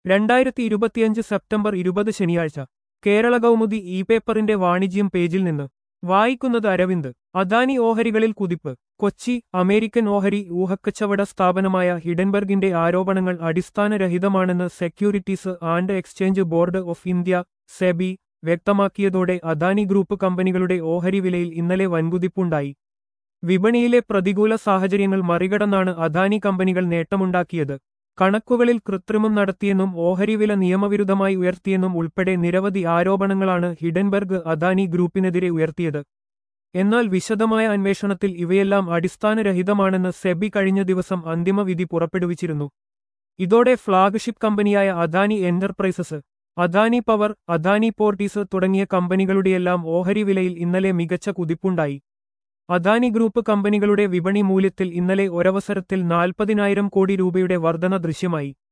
രണ്ടായിരത്തി ഇരുപത്തിയഞ്ച് സെപ്റ്റംബർ ഇരുപത് ശനിയാഴ്ച കേരള കൗമുദി ഇ പേപ്പറിന്റെ വാണിജ്യം പേജിൽ നിന്ന് വായിക്കുന്നത് അരവിന്ദ് അദാനി ഓഹരികളിൽ കുതിപ്പ് കൊച്ചി അമേരിക്കൻ ഓഹരി ഊഹക്കച്ചവട സ്ഥാപനമായ ഹിഡൻബർഗിന്റെ ആരോപണങ്ങൾ അടിസ്ഥാനരഹിതമാണെന്ന് securities and exchange board of India SEBI വ്യക്തമാക്കിയതോടെ അദാനി ഗ്രൂപ്പ് കമ്പനികളുടെ ഓഹരി വിലയിൽ ഇന്നലെ വൻകുതിപ്പുണ്ടായി വിപണിയിലെ പ്രതികൂല സാഹചര്യങ്ങൾ മറികടന്നാണ് അദാനി കമ്പനികൾ നേട്ടമുണ്ടാക്കിയത് കണക്കുകളിൽ കൃത്രിമം നടത്തിയെന്നും ഓഹരി വില നിയമവിരുദ്ധമായി ഉയർത്തിയെന്നും ഉൾപ്പെടെ നിരവധി ആരോപണങ്ങളാണ് ഹിഡൻബർഗ് അദാനി ഗ്രൂപ്പിനെതിരെ ഉയർത്തിയത് എന്നാൽ വിശദമായ അന്വേഷണത്തിൽ ഇവയെല്ലാം അടിസ്ഥാനരഹിതമാണെന്ന് സെബി കഴിഞ്ഞ ദിവസം അന്തിമ വിധി പുറപ്പെടുവിച്ചിരുന്നു ഇതോടെ ഫ്ളാഗ്ഷിപ്പ് കമ്പനിയായ Adani enterprises Adani power Adani ports തുടങ്ങിയ കമ്പനികളുടെയെല്ലാം ഓഹരി വിലയിൽ ഇന്നലെ മികച്ച കുതിപ്പുണ്ടായി അദാനി ഗ്രൂപ്പ് കമ്പനികളുടെ വിപണി മൂല്യത്തിൽ ഇന്നലെ ഒരവസരത്തിൽ നാൽപ്പതിനായിരം കോടി രൂപയുടെ വർധന ദൃശ്യമായി